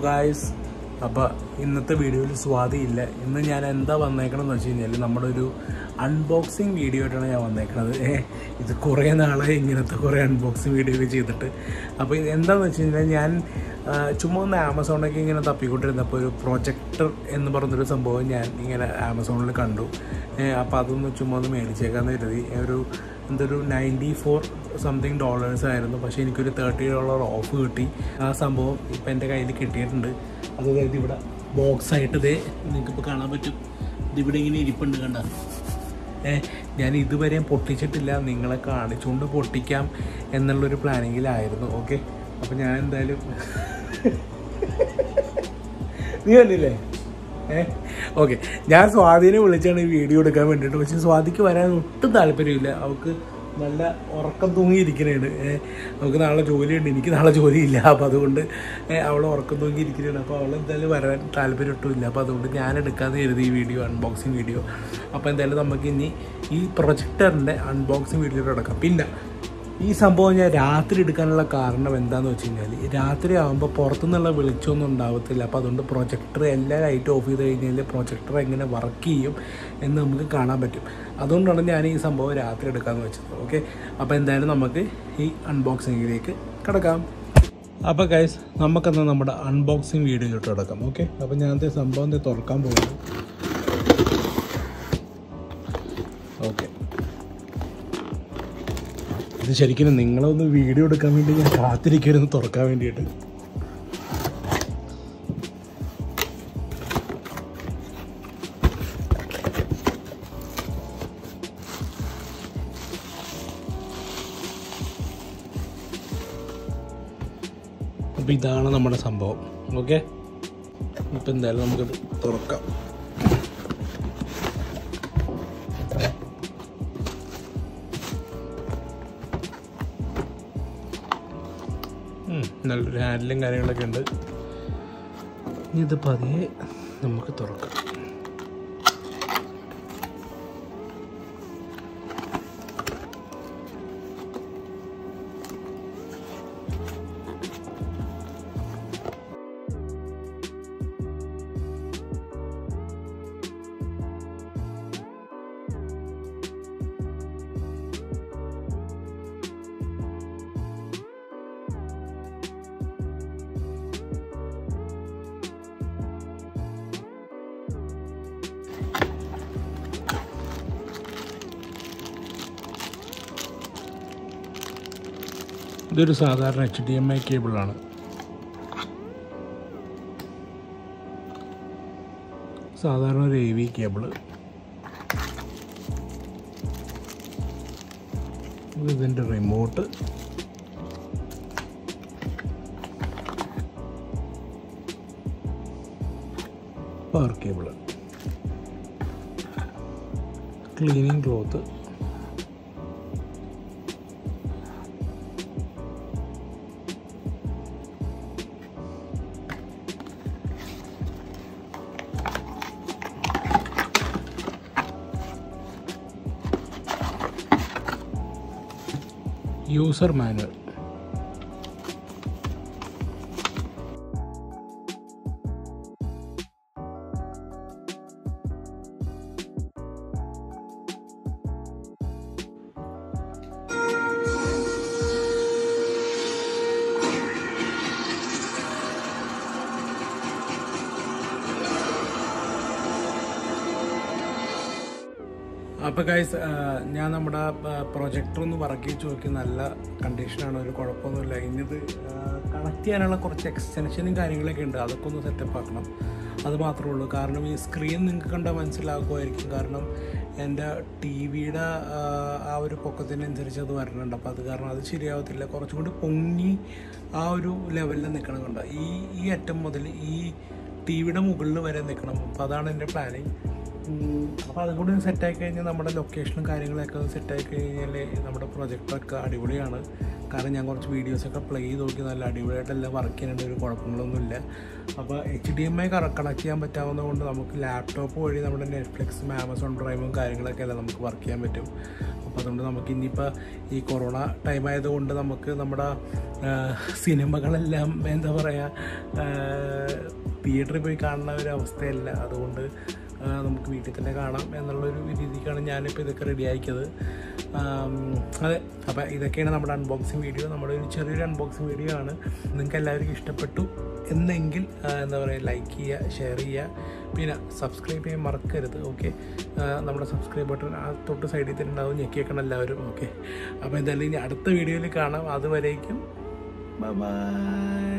guys അപ്പോൾ ഇന്നത്തെ വീഡിയോയിൽ സ്വാതിയില്ല ഇന്ന് ഞാൻ എന്താ വന്നേക്കണമെന്ന് വെച്ച് കഴിഞ്ഞാൽ നമ്മുടെ ഒരു അൺബോക്സിങ് വീഡിയോ ആയിട്ടാണ് ഞാൻ വന്നേക്കണത് ഏ, ഇത് കുറേ നാളെ ഇങ്ങനത്തെ കുറേ അൺബോക്സിങ് വീഡിയോ ഒക്കെ ചെയ്തിട്ട് അപ്പോൾ ഇത് എന്താണെന്ന് വെച്ച് കഴിഞ്ഞാൽ ഞാൻ ആ, ചുമ്മാ ഒന്ന് ആമസോണിലൊക്കെ ഇങ്ങനെ തപ്പിക്കൊണ്ടിരുന്നപ്പോൾ ഒരു പ്രൊജക്ടർ എന്ന് പറഞ്ഞൊരു സംഭവം ഞാൻ ഇങ്ങനെ ആമസോണിൽ കണ്ടു അപ്പോൾ അതൊന്ന് ചുമ്മാ ഒന്ന് മേടിച്ചേക്കാന്ന് കരുതി ഒരു എന്തൊരു നയൻറ്റി ഫോർ സംതിങ് ഡോളേഴ്സ് ആയിരുന്നു പക്ഷേ എനിക്കൊരു തേർട്ടി ഡോളർ ഓഫ് കിട്ടി ആ സംഭവം ഇപ്പം എൻ്റെ കയ്യിൽ കിട്ടിയിട്ടുണ്ട് അത് അതായത് ഇവിടെ ബോക്സ് ആയിട്ട് ഇതേ നിങ്ങൾക്കിപ്പോൾ കാണാൻ പറ്റും ഇതിവിടെ ഇങ്ങനെ ഇരിപ്പുണ്ട് കണ്ട ഏ ഞാൻ ഇതുവരെയും പൊട്ടിച്ചിട്ടില്ല നിങ്ങളെ കാണിച്ചുകൊണ്ട് പൊട്ടിക്കാം എന്നുള്ളൊരു പ്ലാനിങ്ങിലായിരുന്നു ഓക്കെ അപ്പം ഞാൻ എന്തായാലും നീ കണ്ടില്ലേ ഏ ഓക്കെ ഞാൻ സ്വാതിനെ വിളിച്ചാണ് ഈ വീഡിയോ എടുക്കാൻ വേണ്ടിയിട്ട് പക്ഷെ സ്വാതിക്ക് വരാൻ ഒട്ടും താല്പര്യമില്ല അവൾക്ക് നല്ല ഉറക്കം തൂങ്ങിയിരിക്കണേണ് ഏ നമുക്ക് നാളെ ജോലിയുണ്ട് എനിക്ക് നാളെ ജോലിയില്ല അപ്പോൾ അതുകൊണ്ട് ഏ, അവൾ ഉറക്കം തൂങ്ങിയിരിക്കണേണ് അപ്പോൾ അവൾ എന്തായാലും വരാൻ താല്പര്യം ഒട്ടുമില്ല അപ്പോൾ അതുകൊണ്ട് ഞാൻ എടുക്കാതെ കരുതി ഈ വീഡിയോ അൺബോക്സിങ് വീഡിയോ അപ്പോൾ എന്തായാലും നമുക്ക് ഇനി ഈ പ്രൊജക്ടറിൻ്റെ അൺബോക്സിങ് വീഡിയോ എടുക്കാം പിന്നെ ഈ സംഭവം ഞാൻ രാത്രി എടുക്കാനുള്ള കാരണം എന്താണെന്ന് വെച്ച് കഴിഞ്ഞാൽ രാത്രി ആകുമ്പോൾ പുറത്തുനിന്നുള്ള വെളിച്ചമൊന്നും ഉണ്ടാവത്തില്ല അപ്പോൾ അതുകൊണ്ട് പ്രൊജക്ടർ എല്ലാ ലൈറ്റും ഓഫ് ചെയ്ത് കഴിഞ്ഞാൽ പ്രൊജക്ടർ എങ്ങനെ വർക്ക് ചെയ്യും എന്ന് നമുക്ക് കാണാൻ പറ്റും അതുകൊണ്ടാണ് ഞാൻ ഈ സംഭവം രാത്രി എടുക്കാമെന്ന് വെച്ചത് ഓക്കെ അപ്പോൾ എന്തായാലും നമുക്ക് ഈ അൺബോക്സിങ്ങിലേക്ക് കിടക്കാം അപ്പോൾ ഗൈസ് നമുക്കെന്നാൽ നമ്മുടെ അൺബോക്സിങ് വീഡിയോയിലോട്ട് കിടക്കാം ഓക്കെ അപ്പോൾ ഞാൻ ദേ സംഭവം ദേ തുറക്കാൻ പോകുന്നു ഓക്കെ ഇത് ശരിക്കും നിങ്ങളൊന്ന് വീഡിയോ എടുക്കാൻ വേണ്ടി ഞാൻ കാത്തിരിക്കരുന്ന് തുറക്കാൻ വേണ്ടിയിട്ട് അപ്പം ഇതാണ് നമ്മുടെ സംഭവം ഓക്കെ ഇപ്പം എന്തായാലും നമുക്കത് തുറക്കാം ഉം, നല്ലൊരു ഹാൻഡിലും കാര്യങ്ങളൊക്കെ ഉണ്ട് ഇനി ഇത് പതിയെ നമുക്ക് തുറക്കാം ഇതൊരു സാധാരണ എച്ച് ഡി എം ഐ കേബിളാണ് സാധാരണ ഒരു എ വി കേബിള് ഇത് ഇതിൻ്റെ remote power cable cleaning cloth user manual അപ്പോൾ ഗൈസ് ഞാൻ നമ്മുടെ പ്രൊജക്ടർ ഒന്ന് വർക്ക് ചെയ്ത് നോക്കി നല്ല കണ്ടീഷനാണ് ഒരു കുഴപ്പമൊന്നുമില്ല ഇനിയത് കണക്ട് ചെയ്യാനുള്ള കുറച്ച് എക്സ്റ്റൻഷനും കാര്യങ്ങളൊക്കെ ഉണ്ട് അതൊക്കെ ഒന്ന് സെറ്റപ്പ് ആക്കണം അത് മാത്രമേ ഉള്ളൂ കാരണം ഈ സ്ക്രീൻ നിങ്ങൾക്ക് കണ്ടാൽ മനസ്സിലാക്കുമായിരിക്കും കാരണം എൻ്റെ ടി വിയുടെ ആ ഒരു പൊക്കത്തിനനുസരിച്ച് അത് വരണുണ്ട് അപ്പോൾ അത് കാരണം അത് ശരിയാവത്തില്ല കുറച്ചും കൂടി പൊങ്ങി ആ ഒരു ലെവലിൽ നിൽക്കണം കണ്ട ഈ ഈ അറ്റം മുതൽ ഈ ടി വിയുടെ മുകളിൽ വരെ നിൽക്കണം അപ്പോൾ അതാണ് എൻ്റെ പ്ലാനിങ് അപ്പോൾ അതും കൂടി സെറ്റായി കഴിഞ്ഞാൽ നമ്മുടെ ലൊക്കേഷനും കാര്യങ്ങളൊക്കെ ഒന്ന് സെറ്റായി കഴിഞ്ഞാൽ നമ്മുടെ പ്രൊജക്ടറൊക്കെ അടിപൊളിയാണ് കാരണം ഞാൻ കുറച്ച് വീഡിയോസൊക്കെ പ്ലേ ചെയ്ത് നോക്കി നല്ല അടിപൊളിയായിട്ടെല്ലാം വർക്ക് ചെയ്യുന്നുണ്ട് ഒരു കുഴപ്പങ്ങളൊന്നുമില്ല അപ്പോൾ H D M I connect ചെയ്യാൻ പറ്റാവുന്നത് കൊണ്ട് നമുക്ക് ലാപ്ടോപ്പ് വഴി നമ്മുടെ നെറ്റ്ഫ്ലിക്സും ആമസോൺ ഡ്രൈവും കാര്യങ്ങളൊക്കെ എല്ലാം നമുക്ക് വർക്ക് ചെയ്യാൻ പറ്റും അപ്പോൾ അതുകൊണ്ട് നമുക്ക് ഇനിയിപ്പോൾ ഈ കൊറോണ ടൈം ആയതുകൊണ്ട് നമുക്ക് നമ്മുടെ ആ, സിനിമകളെല്ലാം എന്താ പറയുക തിയേറ്ററിൽ പോയി കാണുന്ന ഒരു അവസ്ഥയല്ല അതുകൊണ്ട് ആ, നമുക്ക് വീട്ടിൽ തന്നെ കാണാം എന്നുള്ളൊരു രീതിക്കാണ് ഞാനിപ്പോൾ ഇതൊക്കെ റെഡി ആക്കിയത് ആം, അതെ അപ്പോൾ ഇതൊക്കെയാണ് നമ്മുടെ അൺബോക്സിങ് വീഡിയോ നമ്മുടെ ഒരു ചെറിയൊരു അൺബോക്സിങ് വീഡിയോ ആണ് നിങ്ങൾക്ക് എല്ലാവർക്കും ഇഷ്ടപ്പെട്ടു എന്നെങ്കിൽ ആ, എന്താ പറയുക ലൈക്ക് ചെയ്യുക ഷെയർ ചെയ്യുക പിന്നെ സബ്സ്ക്രൈബ് ചെയ്യാൻ മറക്കരുത് ഓക്കെ നമ്മുടെ സബ്സ്ക്രൈബ് ബട്ടൺ ആ തൊട്ട് സൈഡിൽ തന്നെ ഉണ്ടാവും ഞെക്കിയേക്കണം എല്ലാവരും ഓക്കെ അപ്പോൾ എന്തായാലും ഇനി അടുത്ത വീഡിയോയിൽ കാണാം അതുവരേക്കും ബൈ